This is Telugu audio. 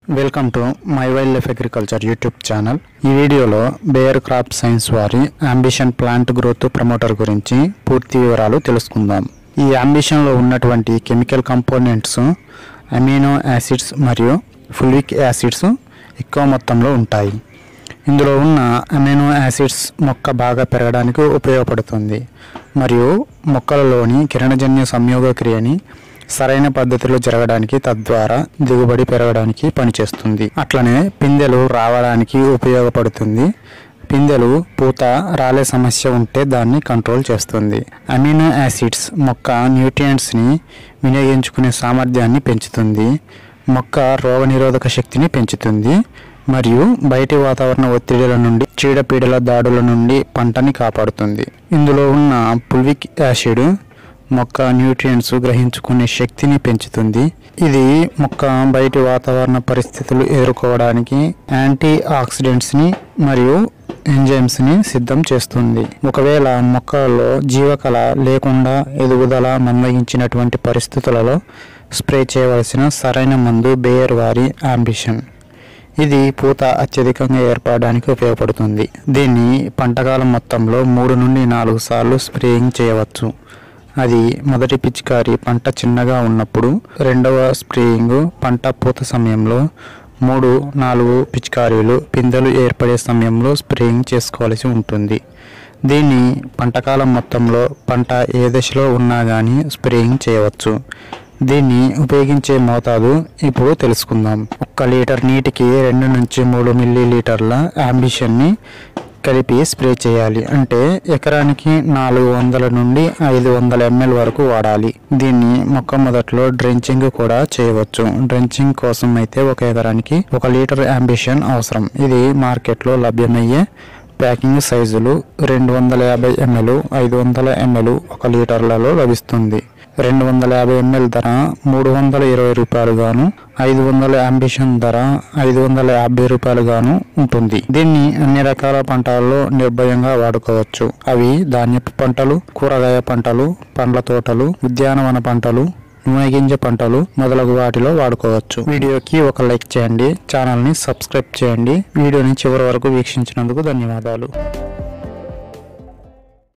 welcome to my wild life agriculture YouTube channel ఈ వీడియోలో బేయర్ క్రాప్ సైన్స్ వారి అంబిషన్ ప్లాంట్ గ్రోత్ ప్రమోటర్ గురించి పూర్తి వివరాలు తెలుసుకుందాం ఈ అంబిషన్లో ఉన్నటువంటి కెమికల్ కంపోనెంట్స్ అమినో యాసిడ్స్ మరియు ఫులిక్ యాసిడ్స్ ఎక్కువ మొత్తంలో ఉంటాయి ఇందులో ఉన్న అమినో యాసిడ్స్ మొక్క బాగా పెరగడానికి ఉపయోగపడుతుంది మరియు మొక్కలలోని కిరణజన్య సంయోగ క్రియని సరైన పద్ధతిలో జరగడానికి తద్వారా దిగుబడి పెరగడానికి పనిచేస్తుంది అట్లనే పిందెలు రావడానికి ఉపయోగపడుతుంది పిందెలు పూత రాలే సమస్య ఉంటే దాన్ని కంట్రోల్ చేస్తుంది అమినో యాసిడ్స్ మొక్క న్యూట్రియంట్స్ని వినియోగించుకునే సామర్థ్యాన్ని పెంచుతుంది మొక్క రోగనిరోధక శక్తిని పెంచుతుంది మరియు బయటి వాతావరణ ఒత్తిడిల నుండి చీడపీడల దాడుల నుండి పంటని కాపాడుతుంది ఇందులో ఉన్న పుల్విక్ యాసిడ్ మొక్క న్యూట్రియంట్స్ గ్రహించుకునే శక్తిని పెంచుతుంది ఇది మొక్క బయటి వాతావరణ పరిస్థితులు ఎదుర్కోవడానికి యాంటీ ఆక్సిడెంట్స్ని మరియు ఎంజైమ్స్ని సిద్ధం చేస్తుంది ఒకవేళ మొక్కలలో జీవకళ లేకుండా ఎదుగుదల మందగించినటువంటి పరిస్థితులలో స్ప్రే చేయవలసిన సరైన మందు బేయర్ వారి అంబిషన్ ఇది పూత అత్యధికంగా ఏర్పడడానికి ఉపయోగపడుతుంది దీన్ని పంటకాలం మొత్తంలో మూడు నుండి నాలుగు సార్లు స్ప్రేయింగ్ చేయవచ్చు అది మొదటి పిచికారి పంట చిన్నగా ఉన్నప్పుడు రెండవ స్ప్రేయింగ్ పంట పూత సమయంలో మూడు నాలుగు పిచికారీలు పిందెలు ఏర్పడే సమయంలో స్ప్రేయింగ్ చేసుకోవాల్సి ఉంటుంది దీన్ని పంటకాలం మొత్తంలో పంట ఏ దశలో ఉన్నా కానీ స్ప్రేయింగ్ చేయవచ్చు దీన్ని ఉపయోగించే మోతాదు ఇప్పుడు తెలుసుకుందాం ఒక్క లీటర్ నీటికి రెండు నుంచి మూడు మిల్లీ లీటర్ల అంబిషన్ని కలిపి స్ప్రే చేయాలి అంటే ఎకరానికి నాలుగు వందల నుండి ఐదు వందల ఎంఎల్ వరకు వాడాలి దీన్ని మొక్క మొదట్లో డ్రెంచింగ్ కూడా చేయవచ్చు డ్రెంచింగ్ కోసం అయితే ఒక ఎకరానికి ఒక లీటర్ అంబిషన్ అవసరం ఇది మార్కెట్లో లభ్యమయ్యే ప్యాకింగ్ సైజులు రెండు వందల యాభై ఎంఎల్ ఐదు వందల ఎంఎల్ ఒక లీటర్లలో లభిస్తుంది రెండు వందల యాభై ఎంఎల్ ధర మూడు వందల ఇరవై రూపాయలు గాను ఐదు వందల అంబిషన్ ధర ఐదు వందల యాభై రూపాయలు గాను ఉంటుంది దీన్ని అన్ని రకాల పంటలలో నిర్భయంగా వాడుకోవచ్చు అవి ధాన్యపు పంటలు కూరగాయ పంటలు పండ్ల తోటలు ఉద్యానవన పంటలు నూనె గింజ పంటలు మొదలగు వాటిలో వాడుకోవచ్చు వీడియోకి ఒక లైక్ చేయండి ఛానల్ని సబ్స్క్రైబ్ చేయండి వీడియోని చివరి వరకు వీక్షించినందుకు ధన్యవాదాలు